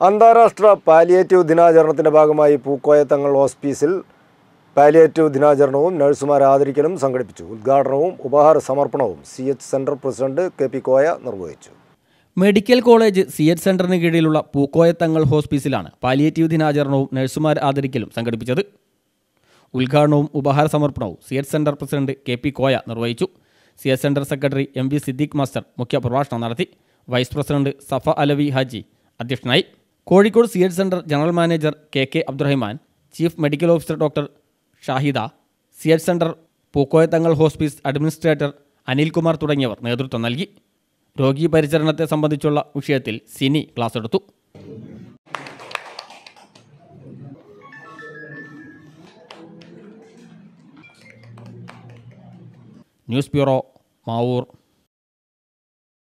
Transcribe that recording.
അന്താരാഷ്ട്ര പാലിയേറ്റീവ് ദിനാചരണത്തിന്റെ ഭാഗമായി പൂക്കോയത്തങ്ങൾ ഹോസ്പീസിൽ പാലിയേറ്റീവ് ദിനാചരണവും നഴ്സുമാരെ ആദരിക്കലും സംഘടിപ്പിച്ചു ഉദ്ഘാടനവും ഉപഹാര സമർപ്പണവും C H centre president K P Koya നിർവഹിച്ചു മെഡിക്കൽ കോളേജ് സി എച്ച് സെന്ററിന് കീഴിലുള്ള പൂക്കോയത്തങ്ങൾ ഹോസ്പീസിലാണ് പാലിയേറ്റീവ് ദിനാചരണവും നഴ്സുമാർ ആദരിക്കലും സംഘടിപ്പിച്ചത് ഉദ്ഘാടനവും ഉപഹാര സമർപ്പണവും C H centre president K P Koya നിർവഹിച്ചു C H centre secretary M V Siddique master മുഖ്യ പ്രഭാഷണം നടത്തി വൈസ് പ്രസിഡന്റ് സഫ അലവി ഹാജി അധ്യക്ഷനായി Kozhikode C H centre general manager K K Abdurahiman chief medical officer doctor Shahida C H centre Pookoya Thangal hospice administrator Anilkumar തുടങ്ങിയവർ നേതൃത്വം നൽകി രോഗീ പരിചരണത്തെ സംബന്ധിച്ചുള്ള വിഷയത്തിൽ സിനി ക്ലാസ് എടുത്തു ന്യൂസ് ബ്യൂറോ മാവൂർ